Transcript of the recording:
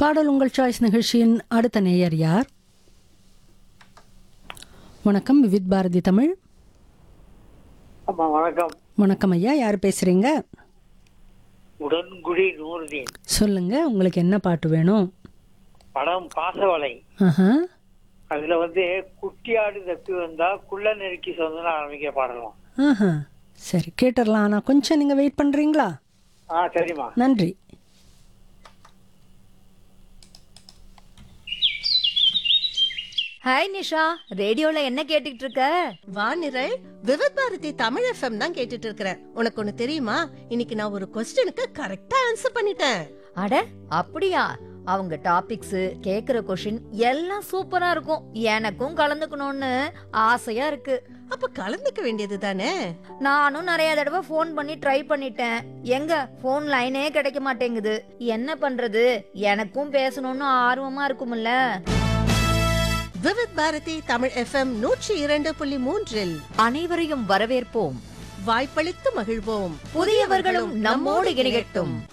பாடல் உங்கள் சாய்ஸ் நிகழ்ச்சியின் அடுத்த நேயர் யார் வணக்கம் விவித் பாரதி தமிழ் ஆமா வணக்கம் வணக்கம் ஐயா யார் பேசுறீங்க உடன்குடி நூறுதீன் சொல்லுங்க உங்களுக்கு என்ன பாட்டு வேணும் படம் பாசவலை ஆஹா அதுல வந்து குட்டியாடு தப்பி வந்தா குள்ள நெருக்கி சொந்தன ஆரம்பிக்க பாடலாம் ஆஹா சரி கேட்டுடலாம் ஆனால் கொஞ்சம் நீங்கள் வெயிட் பண்ணுறீங்களா ஆ சரிம்மா நன்றி ஹாய் நிஷா ரேடியோல என்ன கேட்டுட்டு இருக்க வானிரல் விவத் பாரதி தமிழ் எஃப்எம் தான் கேட்டுட்டு இருக்கிறேன் உனக்கு ஒண்ணு தெரியுமா இன்னைக்கு நான் ஒரு கொஸ்டினுக்கு கரெக்டா ஆன்சர் பண்ணிட்டேன் அட அப்படியா அவங்க டாபிக்ஸ் கேக்குற கொஷின் எல்லாம் சூப்பரா இருக்கும் எனக்கும் கலந்துக்கணும்னு ஆசையா இருக்கு அப்ப கலந்துக்க வேண்டியது தானே நானும் நிறைய தடவை ஃபோன் பண்ணி ட்ரை பண்ணிட்டேன் எங்க ஃபோன் லைனே கிடைக்க மாட்டேங்குது என்ன பண்றது எனக்கும் பேசணும்னு ஆர்வமா இருக்கும்ல விவத் பாரதி தமிழ் எஃப்எம் நூற்றி இரண்டு புள்ளி மூன்றில் அனைவரையும் வரவேற்போம் வாய்ப்பளித்து மகிழ்வோம் புதியவர்களும் நம்மோடு இணையட்டும்